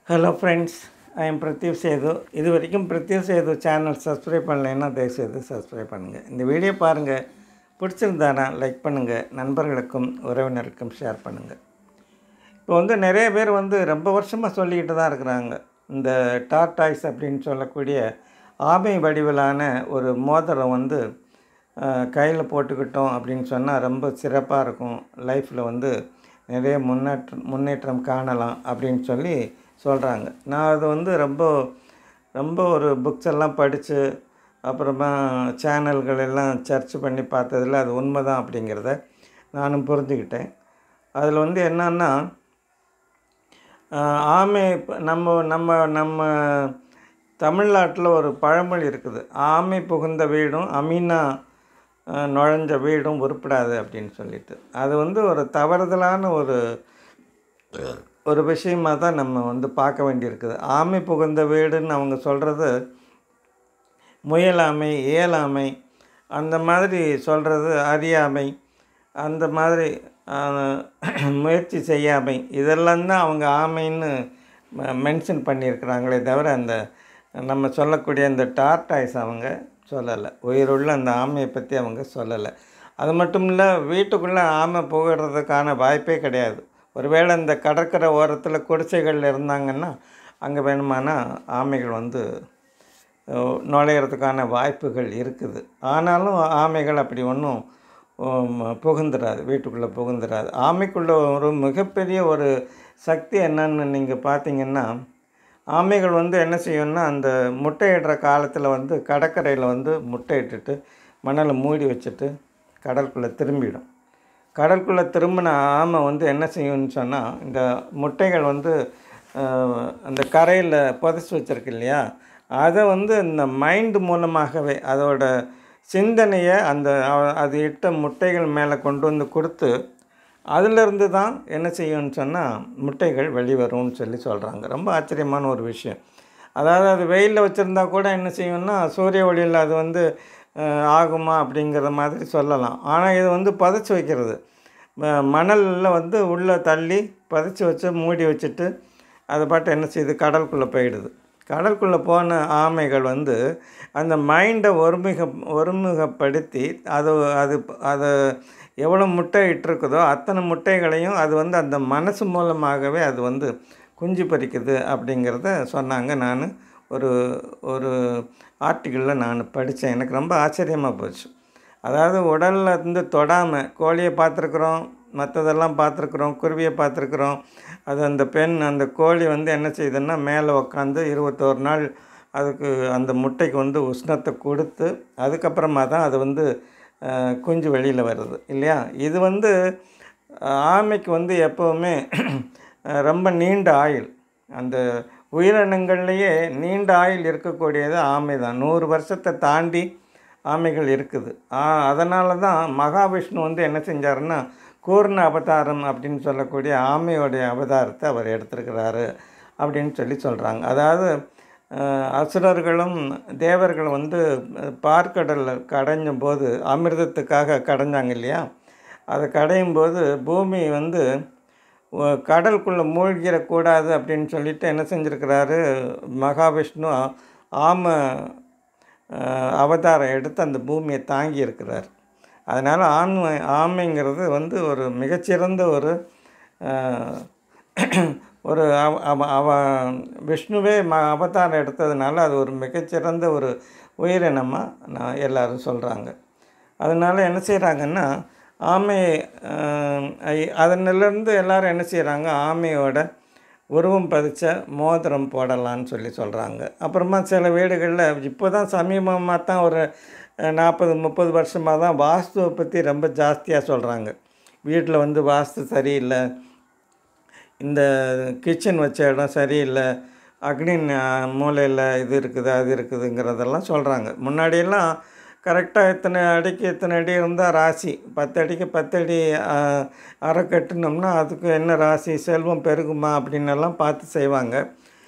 hello friends I am Prathyup Sethu இது வரைக்கும் பிரத்யூப் Setu channel subscribe பண்ணலைன்னா தயவுசெய்து சப்ஸ்கிரைப் பண்ணுங்கள் இந்த வீடியோ பாருங்கள் பிடிச்சிருந்தானா லைக் பண்ணுங்கள் நண்பர்களுக்கும் உறவினருக்கும் ஷேர் பண்ணுங்கள் இப்போ வந்து நிறைய பேர் வந்து ரொம்ப வருஷமாக சொல்லிக்கிட்டு தான் இருக்கிறாங்க இந்த டார்டாய்ஸ் அப்படின்னு சொல்லக்கூடிய ஆமை வடிவிலான ஒரு மோதிரம் வந்து கையில் போட்டுக்கிட்டோம் அப்படின்னு சொன்னால் ரொம்ப சிறப்பாக இருக்கும் லைஃப்பில் வந்து நிறைய முன்னேற்றம் முன்னேற்றம் காணலாம் அப்படின்னு சொல்லி சொல்கிறாங்க நான் அது வந்து ரொம்ப ரொம்ப ஒரு புக்ஸ் எல்லாம் படித்து அப்புறமா சேனல்கள் எல்லாம் சர்ச் பண்ணி பார்த்ததில் அது உண்மை தான் அப்படிங்கிறத நானும் புரிஞ்சுக்கிட்டேன் அதில் வந்து என்னன்னா ஆஹ் ஆமை இப்ப நம்ம நம்ம நம்ம தமிழ்நாட்டில் ஒரு பழமொழி இருக்குது ஆமை புகுந்த வீடும் அமீனா ஆஹ் நுழைஞ்ச வீடும் உருப்படாது அப்படின்னு சொல்லிட்டு அது வந்து ஒரு தவறுதலான ஒரு ஒரு விஷயமாக தான் நம்ம வந்து பார்க்க வேண்டியிருக்குது ஆமை புகுந்த வீடுன்னு அவங்க சொல்கிறது முயலாமை இயலாமை அந்த மாதிரி சொல்கிறது அறியாமை அந்த மாதிரி ஆஹ், முயற்சி செய்யாமை இதெல்லாம் தான் அவங்க ஆமைன்னு மென்ஷன் பண்ணியிருக்கிறாங்களே தவிர அந்த நம்ம சொல்லக்கூடிய அந்த டார்டாய்ஸ் அவங்க சொல்லலை உயிருள்ள அந்த ஆமையை பற்றி அவங்க சொல்லலை அது மட்டும் இல்லை வீட்டுக்குள்ளே ஆமை புகறதுக்கான வாய்ப்பே கிடையாது ஒருவேளை இந்த கடற்கரை ஓரத்தில் குடிசைகள் இருந்தாங்கன்னா அங்கே வேணுமானா ஆமைகள் வந்து அஹ், நுழையிறதுக்கான வாய்ப்புகள் இருக்குது ஆனாலும் ஆமைகள் அப்படி ஒன்றும் புகுந்துடாது வீட்டுக்குள்ளே புகுந்துடாது ஆமைக்குள்ளே ஒரு மிகப்பெரிய ஒரு சக்தி என்னன்னு நீங்கள் பார்த்தீங்கன்னா ஆமைகள் வந்து என்ன செய்யும்னா அந்த முட்டையிடுற காலத்தில் வந்து கடற்கரையில் வந்து முட்டையிட்டுட்டு மணலை மூடி வச்சுட்டு கடலுக்குள்ளே திரும்பிடும் கடலுக்குள்ளே திரும்பின ஆமை வந்து என்ன செய்யும்னு சொன்னால் இந்த முட்டைகள் வந்து அஹ், அந்த கரையில் புதைச்சி வச்சிருக்கு இல்லையா அதை வந்து இந்த மைண்டு மூலமாகவே அதோட சிந்தனையை அந்த அவ- அது இட்ட முட்டைகள் மேலே கொண்டு வந்து கொடுத்து அதிலிருந்து தான் என்ன செய்யும்னு சொன்னால் முட்டைகள் வெளிவரும்னு சொல்லி சொல்கிறாங்க ரொம்ப ஆச்சரியமான ஒரு விஷயம் அதாவது அது வெயிலில் வச்சுருந்தா கூட என்ன செய்யும்னா சூரிய ஒளியில் அது வந்து அஹ், ஆகுமா அப்படிங்கிற மாதிரி சொல்லலாம் ஆனால் இது வந்து புதைச்சி வைக்கிறது மணலில் வந்து உள்ளே தள்ளி புதைச்சி வச்சு மூடி வச்சுட்டு அது பாட்டு என்ன செய்யுது கடலுக்குள்ளே போயிடுது கடலுக்குள்ளே போன ஆமைகள் வந்து அந்த மைண்டை ஒருமிக ஒருமுகப்படுத்தி அது அது அது எவ்வளோ முட்டை இட்டிருக்குதோ அத்தனை முட்டைகளையும் அது வந்து அந்த மனசு மூலமாகவே அது வந்து குஞ்சு பறிக்குது அப்படிங்கிறத சொன்னாங்க நான் ஒரு ஒரு ஆர்டிக்கிளில் நான் படித்தேன் எனக்கு ரொம்ப ஆச்சரியமாக போச்சு அதாவது உடலில் இருந்து தொடாமல் கோழியை பார்த்துருக்குறோம் மற்றதெல்லாம் பார்த்துருக்குறோம் குருவியை பார்த்துருக்குறோம் அது அந்த பெண் அந்த கோழி வந்து என்ன செய்யுதுன்னா மேலே உக்காந்து இருபத்தோரு நாள் அதுக்கு அந்த முட்டைக்கு வந்து உஷ்ணத்தை கொடுத்து அதுக்கப்புறமா தான் அது வந்து அஹ், குஞ்சு வெளியில் வருது இல்லையா இது வந்து அஹ், ஆமைக்கு வந்து எப்போவுமே அஹ், ரொம்ப நீண்ட ஆயுள் அந்த உயிரினங்கள்லேயே நீண்ட ஆயுள் இருக்கக்கூடியது ஆமை தான் நூறு வருஷத்தை தாண்டி ஆமைகள் இருக்குது அதனால தான் மகாவிஷ்ணு வந்து என்ன செஞ்சாருன்னா கூர்ண அவதாரம் அப்படின்னு சொல்லக்கூடிய ஆமையோடைய அவதாரத்தை அவர் எடுத்திருக்கிறாரு அப்படின்னு சொல்லி சொல்கிறாங்க அதாவது அஹ், அசுரர்களும் தேவர்களும் வந்து அஹ், பார்க்கடலில் கடைஞ்சும் போது அமிர்தத்துக்காக கடைஞ்சாங்க இல்லையா அதை கடையும் போது பூமி வந்து ஒ- கடலுக்குள்ளே மூழ்கிடக்கூடாது அப்படின்னு சொல்லிட்டு என்ன செஞ்சுருக்கிறாரு மகாவிஷ்ணு ஆமை அஹ், அவதாரம் எடுத்து அந்த பூமியை தாங்கி இருக்கிறார் அதனால் ஆண்மை ஆமைங்கிறது வந்து ஒரு மிகச்சிறந்த ஒரு அஹ், ஒரு அவ அவ- அவ விஷ்ணுவே ம அவதாரம் எடுத்ததுனால அது ஒரு மிகச்சிறந்த ஒரு உயிரினமாக நான் எல்லாரும் சொல்கிறாங்க அதனால் என்ன செய்கிறாங்கன்னா ஆமை அஹ், ஐ- அதனிலிருந்து எல்லாரும் என்ன செய்கிறாங்க ஆமையோட உருவம் பதிச்ச மோதிரம் போடலான்னு சொல்லி சொல்கிறாங்க அப்புறமா சில வீடுகளில் இப்போ தான் சமீபமாக தான் ஒரு நாற்பது முப்பது வருஷமாக தான் வாஸ்துவை பற்றி ரொம்ப ஜாஸ்தியாக சொல்கிறாங்க வீட்டில் வந்து வாஸ்து சரியில்லை இந்த கிச்சன் வச்ச இடம் சரியில்லை அக்னி ந- மூலையில் இது இருக்குது அது இருக்குதுங்கிறதெல்லாம் சொல்கிறாங்க முன்னாடியெல்லாம் கரெக்டாக இத்தனை அடிக்கு இத்தனை அடி இருந்தால் ராசி பத்து அடிக்கு பத்து அடி ஆ, அறை கட்டினோம்னா அதுக்கு என்ன ராசி செல்வம் பெருகுமா அப்படின்னு எல்லாம் பார்த்து செய்வாங்க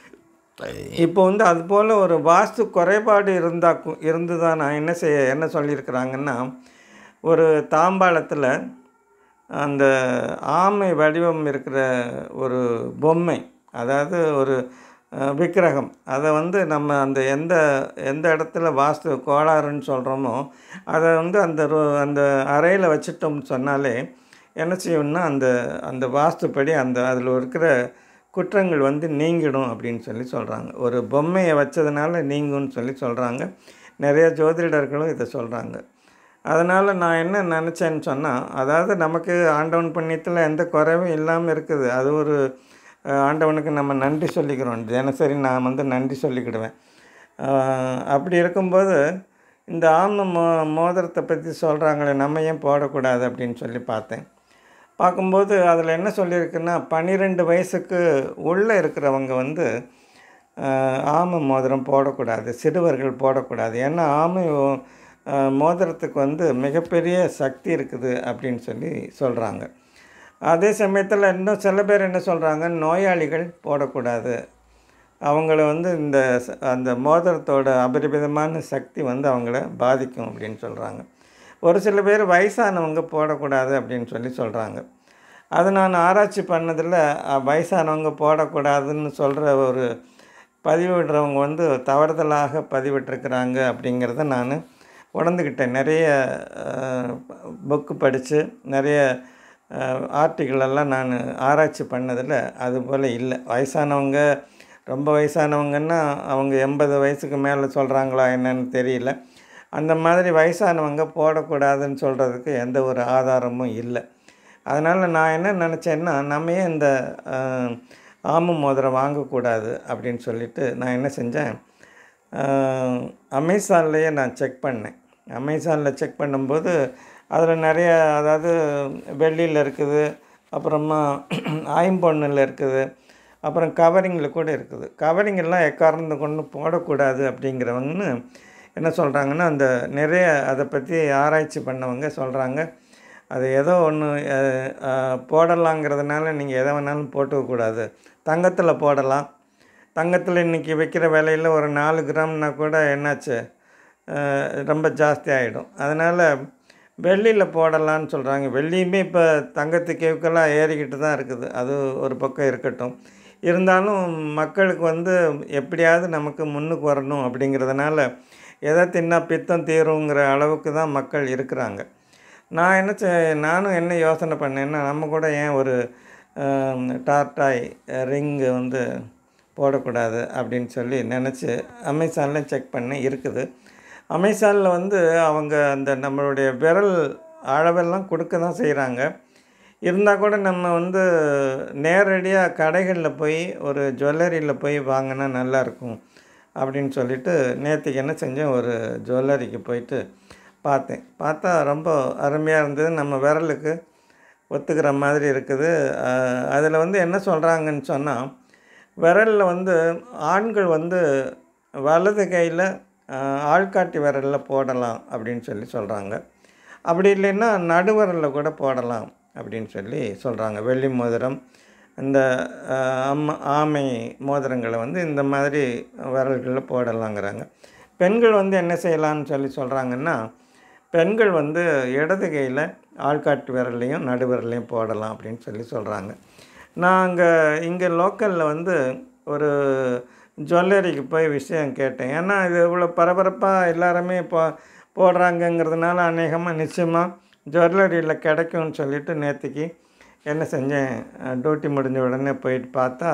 இப்போ வந்து அது போல் ஒரு வாஸ்து குறைபாடு இருந்தா கு- இருந்து தான் நான் என்ன செய்ய என்ன சொல்லியிருக்கிறாங்கன்னா ஒரு தாம்பாளத்தில் அந்த ஆமை வடிவம் இருக்கிற ஒரு பொம்மை அதாவது ஒரு அஹ், விக்கிரகம் அதை வந்து நம்ம அந்த எந்த எந்த இடத்துல வாஸ்து கோளாறுன்னு சொல்கிறோமோ அதை வந்து அந்த ரூ- அந்த அறையில் வச்சிட்டோம்னு சொன்னாலே என்ன செய்யணும்னா அந்த அந்த வாஸ்துப்படி அந்த அதில் இருக்கிற குற்றங்கள் வந்து நீங்கிடும் அப்படின்னு சொல்லி சொல்கிறாங்க ஒரு பொம்மையை வச்சதுனால நீங்கும்னு சொல்லி சொல்கிறாங்க நிறைய ஜோதிடர்களும் இதை சொல்கிறாங்க அதனால் நான் என்ன நினச்சேன்னு சொன்னால் அதாவது நமக்கு ஆண்டவன் புண்ணியத்தில் எந்த குறைவும் இல்லாமல் இருக்குது அது ஒரு அஹ், ஆண்டவனுக்கு நம்ம நன்றி சொல்லிக்கிறோம் தினசரி நான் வந்து நன்றி சொல்லிக்கிடுவேன் அஹ், அப்படி இருக்கும்போது இந்த ஆம மோ மோதிரத்தை பற்றி சொல்கிறாங்களே நம்ம ஏன் போடக்கூடாது அப்படின்னு சொல்லி பார்த்தேன் பார்க்கும்போது அதில் என்ன சொல்லியிருக்குன்னா பன்னிரெண்டு வயசுக்கு உள்ளே இருக்கிறவங்க வந்து ஆஹ், ஆமை மோதிரம் போடக்கூடாது சிறுவர்கள் போடக்கூடாது ஏன்னா ஆமை ஓ- ஆஹ், மோதிரத்துக்கு வந்து மிகப்பெரிய சக்தி இருக்குது அப்படின்னு சொல்லி சொல்கிறாங்க அதே சமயத்தில் இன்னும் சில பேர் என்ன சொல்கிறாங்க நோயாளிகள் போடக்கூடாது அவங்கள வந்து இந்த ச- அந்த மோதிரத்தோட அபரிமிதமான சக்தி வந்து அவங்கள பாதிக்கும் அப்படின்னு சொல்கிறாங்க ஒரு சில பேர் வயசானவங்க போடக்கூடாது அப்படின்னு சொல்லி சொல்கிறாங்க அது நான் ஆராய்ச்சி பண்ணதில் அஹ், வயசானவங்க போடக்கூடாதுன்னு சொல்கிற ஒரு பதிவிடுறவங்க வந்து தவறுதலாக பதிவிட்டிருக்கிறாங்க அப்படிங்கிறத நான் உணர்ந்துக்கிட்டேன் நிறைய புக்கு படித்து நிறைய ஆர்டிக்கிள் எல்லாம் நான் ஆராய்ச்சி பண்ணதில் அது போல் இல்லை வயசானவங்க ரொம்ப வயசானவங்கன்னா அவங்க எண்பது வயசுக்கு மேலே சொல்கிறாங்களா என்னன்னு தெரியல அந்த மாதிரி வயசானவங்க போடக்கூடாதுன்னு சொல்கிறதுக்கு எந்த ஒரு ஆதாரமும் இல்லை அதனால் நான் என்ன நினச்சேன்னா நம்ம ஏன் இந்த அஹ், ஆம மோதிரம் வாங்கக்கூடாது அப்படின்னு சொல்லிட்டு நான் என்ன செஞ்சேன் அமேசான்லேயே நான் செக் பண்ணேன் அமேசானில் செக் பண்ணும்போது அதில் நிறைய அதாவது வெள்ளியில் இருக்குது அப்புறமா ஐம்பொன்னில் இருக்குது அப்புறம் கவரிங்கில் கூட இருக்குது கவரிங் எல்லாம் எக்காரணத்தை கொண்டு போடக்கூடாது அப்படிங்கிறவங்கன்னு என்ன சொல்கிறாங்கன்னா அந்த நிறைய அதை பற்றி ஆராய்ச்சி பண்ணவங்க சொல்கிறாங்க அது ஏதோ ஒன்று போடலாங்கிறதுனால நீங்கள் எதை வேணாலும் போட்டுக்கக்கூடாது தங்கத்தில் போடலாம் தங்கத்தில் இன்றைக்கி விற்கிற விலையில் ஒரு நாலு கிராம்னா கூட என்னாச்சு அஹ், ரொம்ப ஜாஸ்தி ஆகிடும் அதனால் வெள்ளியில் போடலான்னு சொல்கிறாங்க வெள்ளியுமே இப்போ தங்கத்துக்கு ஈக்குவலாக ஏறிக்கிட்டு தான் இருக்குது அது ஒரு பக்கம் இருக்கட்டும் இருந்தாலும் மக்களுக்கு வந்து எப்படியாவது நமக்கு முன்னுக்கு வரணும் அப்படிங்கிறதுனால எதை தின்னா பித்தம் தீருங்கிற அளவுக்கு தான் மக்கள் இருக்கிறாங்க நான் என்ன செ- நானும் என்ன யோசனை பண்ணேன்னா நம்ம கூட ஏன் ஒரு டார்டாய் ரிங்கு வந்து போடக்கூடாது அப்படின்னு சொல்லி நினச்சி அமேசானில் செக் பண்ணி இருக்குது அமேசானில் வந்து அவங்க அந்த நம்மளுடைய விரல் அளவெல்லாம் கொடுக்க தான் செய்கிறாங்க இருந்தால் கூட நம்ம வந்து நேரடியாக கடைகளில் போய் ஒரு ஜுவல்லரியில் போய் வாங்கினா நல்லாயிருக்கும் அப்படின்னு சொல்லிட்டு நேற்றுக்கு என்ன செஞ்சேன் ஒரு ஜுவல்லரிக்கு போயிட்டு பார்த்தேன் பார்த்தா ரொம்ப அருமையாக இருந்தது நம்ம விரலுக்கு ஒத்துக்கிற மாதிரி இருக்குது அதில் வந்து என்ன சொல்கிறாங்கன்னு சொன்னால் விரலில் வந்து ஆண்கள் வந்து வலது கையில் ஆள்காட்டி விரலில் போடலாம் அப்படின்னு சொல்லி சொல்கிறாங்க அப்படி இல்லைன்னா நடுவரலில் கூட போடலாம் அப்படின்னு சொல்லி சொல்கிறாங்க வெள்ளி மோதிரம் இந்த அஹ், அம்மா ஆமை மோதிரங்களை வந்து இந்த மாதிரி விரல்களில் போடலாங்கிறாங்க பெண்கள் வந்து என்ன செய்யலாம்னு சொல்லி சொல்கிறாங்கன்னா பெண்கள் வந்து இடது கையில் ஆள்காட்டு விரல்லையும் நடுவிரலையும் போடலாம் அப்படின்னு சொல்லி சொல்கிறாங்க நான் அங்கே இங்கே லோக்கலில் வந்து ஒரு ஜுவல்லரிக்கு போய் விஷயம் கேட்டேன் ஏன்னா இது இவ்வளோ பரபரப்பாக எல்லாருமே இப்போ போடுறாங்கங்கிறதுனால அநேகமாக நிச்சயமாக ஜுவல்லரியில் கிடைக்கும்னு சொல்லிட்டு நேற்றுக்கு என்ன செஞ்சேன் டியூட்டி முடிஞ்ச உடனே போயிட்டு பார்த்தா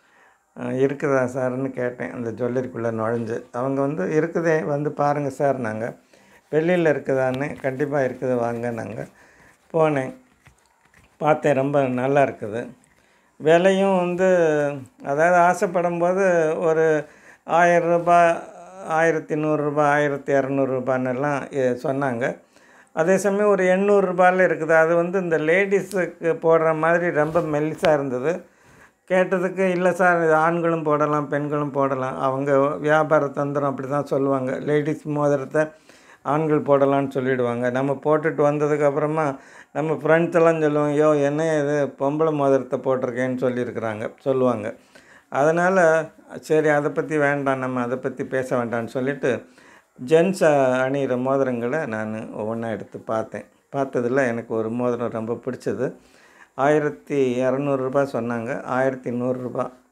அஹ், இருக்குதா சார்னு கேட்டேன் அந்த ஜுவல்லரிக்குள்ளே நுழைஞ்சு அவங்க வந்து இருக்குதே வந்து பாருங்கள் சார் நாங்கள் வெள்ளியில் இருக்குதான்னு கண்டிப்பாக இருக்குது வாங்க நாங்கள் போனேன் பார்த்தேன் ரொம்ப நல்லா இருக்குது விலையும் வந்து அதாவது ஆசைப்படும் போது ஒரு ஆயிரம் ரூபாய் ஆயிரத்தி நூறுரூபா ஆயிரத்தி இரநூறுபான்னெல்லாம் சொன்னாங்க அதே சமயம் ஒரு எண்ணூறுரூபாயில் இருக்குது அது வந்து இந்த லேடிஸுக்கு போடுற மாதிரி ரொம்ப மெல்லிசாக இருந்தது கேட்டதுக்கு இல்லை சார் இது ஆண்களும் போடலாம் பெண்களும் போடலாம் அவங்க வியாபார தந்திரம் அப்படி தான் சொல்லுவாங்க லேடிஸ் மோதிரத்தை ஆண்கள் போடலாம்னு சொல்லிடுவாங்க நம்ம போட்டுட்டு வந்ததுக்கு அப்புறமா நம்ம ஃப்ரெண்ட்ஸ் எல்லாம் சொல்லுவோம் யோ என்ன இது பொம்பளை மோதிரத்தை போட்டிருக்கேன்னு சொல்லியிருக்கிறாங்க சொல்லுவாங்க அதனால் சரி அதை பற்றி வேண்டாம் நம்ம அதை பற்றி பேச வேண்டாம்னு சொல்லிட்டு ஜென்ஸ் அணிகிற மோதிரங்களை நான் ஒவ்வொன்றா எடுத்து பார்த்தேன் பார்த்ததில் எனக்கு ஒரு மோதிரம் ரொம்ப பிடிச்சது ஆயிரத்தி இரநூறுபா சொன்னாங்க ஆயிரத்தி நூறுரூபா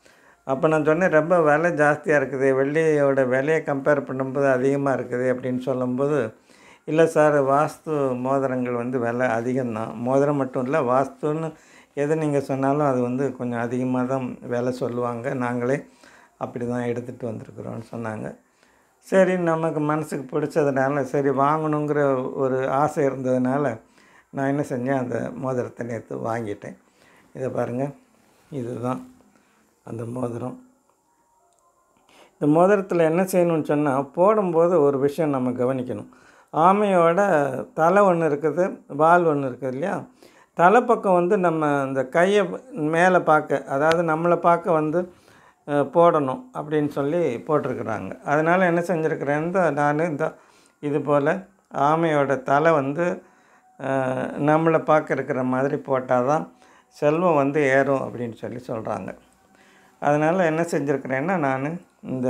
அப்போ நான் சொன்னேன் ரொம்ப விலை ஜாஸ்தியாக இருக்குது வெள்ளியோட விலையை கம்பேர் பண்ணும்போது அதிகமாக இருக்குது அப்படின்னு சொல்லும்போது இல்லை சார் வாஸ்து மோதிரங்கள் வந்து விலை அதிகம்தான் மோதிரம் மட்டும் இல்லை வாஸ்துன்னு எது நீங்கள் சொன்னாலும் அது வந்து கொஞ்சம் அதிகமாக தான் விலை சொல்லுவாங்க நாங்களே அப்படி தான் எடுத்துகிட்டு வந்திருக்குறோன்னு சொன்னாங்க சரி நமக்கு மனசுக்கு பிடிச்சதுனால சரி வாங்கணுங்கிற ஒரு ஆசை இருந்ததுனால நான் என்ன செஞ்சேன் அந்த மோதிரத்தை நேற்று வாங்கிட்டேன் இதை பாருங்கள் இதுதான் அந்த மோதிரம் இந்த மோதிரத்தில் என்ன செய்யணும்னு சொன்னால் போடும்போது ஒரு விஷயம் நம்ம கவனிக்கணும் ஆமையோட தலை ஒன்று இருக்குது வால் ஒன்று இருக்குது இல்லையா தலைப்பக்கம் வந்து நம்ம இந்த கையை மேலே பார்க்க அதாவது நம்மளை பார்க்க வந்து அஹ், போடணும் அப்படின்னு சொல்லி போட்டிருக்கிறாங்க அதனால் என்ன செஞ்சுருக்கிறேன் நான் இந்த இது போல் ஆமையோட தலை வந்து அஹ், நம்மளை பார்க்க இருக்கிற மாதிரி போட்டால் தான் செல்வம் வந்து ஏறும் அப்படின்னு சொல்லி சொல்கிறாங்க அதனால் என்ன செஞ்சுருக்கிறேன்னா நான் இந்த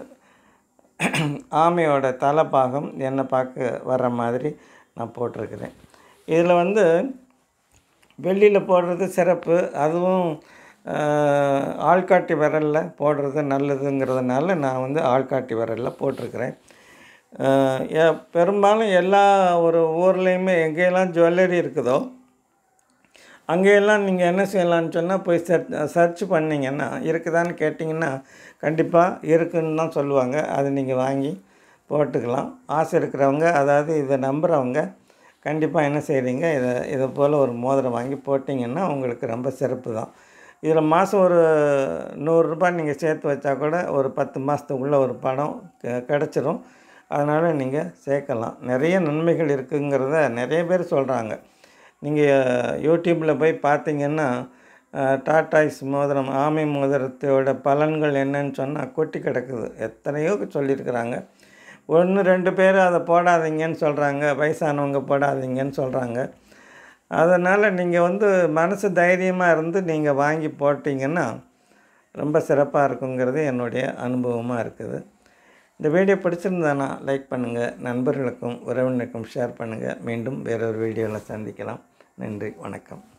ஆமையோட தலைப்பாகம் என்னை பார்க்க வர்ற மாதிரி நான் போட்டிருக்கிறேன் இதில் வந்து வெள்ளியில் போடுறது சிறப்பு அதுவும் ஆஹ், ஆள்காட்டி விரலில் போடுறது நல்லதுங்கிறதுனால நான் வந்து ஆள்காட்டி விரலில் போட்டிருக்கிறேன் ஆஹ், எ- பெரும்பாலும் எல்லா ஒரு ஊர்லேயுமே எங்கேயெல்லாம் ஜுவல்லரி இருக்குதோ அங்கேயெல்லாம் நீங்கள் என்ன செய்யலாம்னு சொன்னால் போய் சர்ச் சர்ச் பண்ணிங்கன்னா இருக்குதான்னு கேட்டிங்கன்னா கண்டிப்பாக இருக்குன்னு தான் சொல்லுவாங்க அது நீங்கள் வாங்கி போட்டுக்கலாம் ஆசை இருக்கிறவங்க அதாவது இதை நம்புகிறவங்க கண்டிப்பாக என்ன செய்கிறீங்க இதை இதை போல் ஒரு மோதிரம் வாங்கி போட்டிங்கன்னா உங்களுக்கு ரொம்ப சிறப்பு தான் இதில் மாதம் ஒரு நூறுரூபா நீங்கள் சேர்த்து வச்சா கூட ஒரு பத்து மாதத்துக்குள்ளே ஒரு பணம் க- கிடச்சிரும் அதனால் நீங்கள் சேர்க்கலாம் நிறைய நன்மைகள் இருக்குங்கிறத நிறைய பேர் சொல்கிறாங்க நீங்கள் யூடியூப்பில் போய் பார்த்தீங்கன்னா அஹ், டாட்டாய்ஸ் மோதிரம் ஆமை மோதிரத்தோட பலன்கள் என்னன்னு சொன்னால் கொட்டி கிடக்குது எத்தனையோ சொல்லியிருக்கிறாங்க ஒன்று ரெண்டு பேர் அதை போடாதீங்கன்னு சொல்கிறாங்க வயசானவங்க போடாதீங்கன்னு சொல்கிறாங்க அதனால் நீங்கள் வந்து மனசு தைரியமாக இருந்து நீங்கள் வாங்கி போட்டிங்கன்னா ரொம்ப சிறப்பாக இருக்குங்கிறது என்னுடைய அனுபவமாக இருக்குது இந்த வீடியோ பிடிச்சிருந்தானா லைக் பண்ணுங்கள் நண்பர்களுக்கும் உறவினருக்கும் ஷேர் பண்ணுங்கள் மீண்டும் வேறொரு வீடியோவில் சந்திக்கலாம் நன்றி வணக்கம்